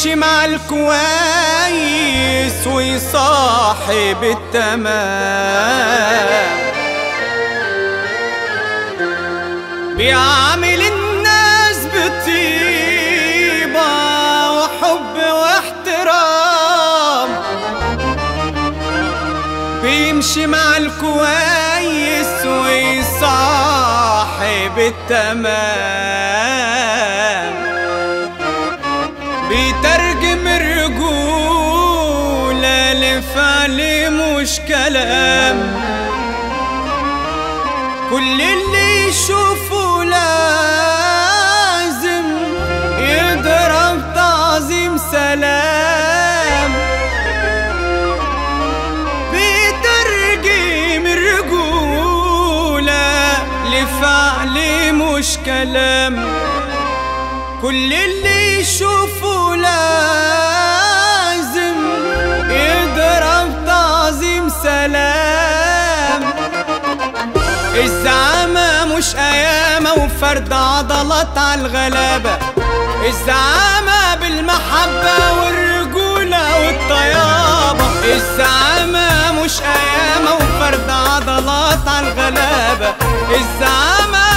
بيمشي مع الكويس ويصاحب التمام بيعامل الناس بطيبة وحب واحترام بيمشي مع الكويس ويصاحب التمام بيترجم الرجولة لفعل مش كلام كل اللي يشوفه لازم يضرب تعظيم سلام بيترجم الرجولة لفعل مش كلام كل اللي يشوفه لازم يضرب تعظيم سلام الزعامة مش قيامة وفرد عضلات على الغلابة الزعامة بالمحبة والرجولة والطيابة الزعامة مش قيامة وفرد عضلات على الغلابة الزعامة